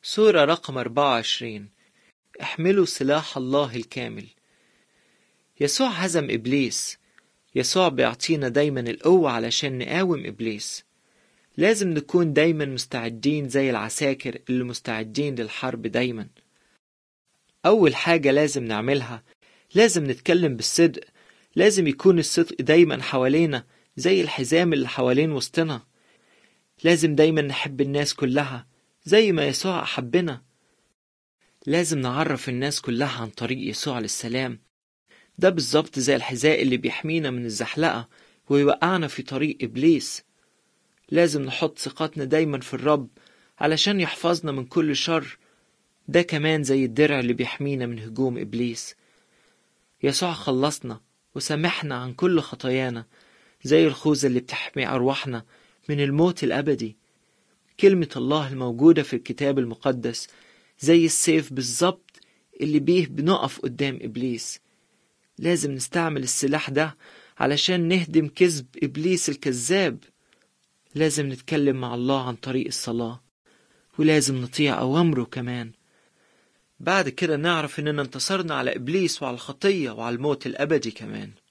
سورة رقم 24 احملوا سلاح الله الكامل يسوع هزم إبليس يسوع بيعطينا دايما القوة علشان نقاوم إبليس لازم نكون دايما مستعدين زي العساكر اللي مستعدين للحرب دايما أول حاجة لازم نعملها لازم نتكلم بالصدق لازم يكون الصدق دايما حوالينا زي الحزام اللي حوالين وسطنا لازم دايما نحب الناس كلها زي ما يسوع أحبنا لازم نعرف الناس كلها عن طريق يسوع للسلام ده بالظبط زي الحذاء اللي بيحمينا من الزحلقة ويوقعنا في طريق إبليس لازم نحط ثقتنا دايما في الرب علشان يحفظنا من كل شر ده كمان زي الدرع اللي بيحمينا من هجوم إبليس يسوع خلصنا وسامحنا عن كل خطايانا زي الخوذة اللي بتحمي أرواحنا من الموت الأبدي كلمة الله الموجودة في الكتاب المقدس زي السيف بالظبط اللي بيه بنقف قدام إبليس لازم نستعمل السلاح ده علشان نهدم كذب إبليس الكذاب لازم نتكلم مع الله عن طريق الصلاة ولازم نطيع أوامره كمان بعد كده نعرف إننا انتصرنا على إبليس وعلى الخطية وعلى الموت الأبدي كمان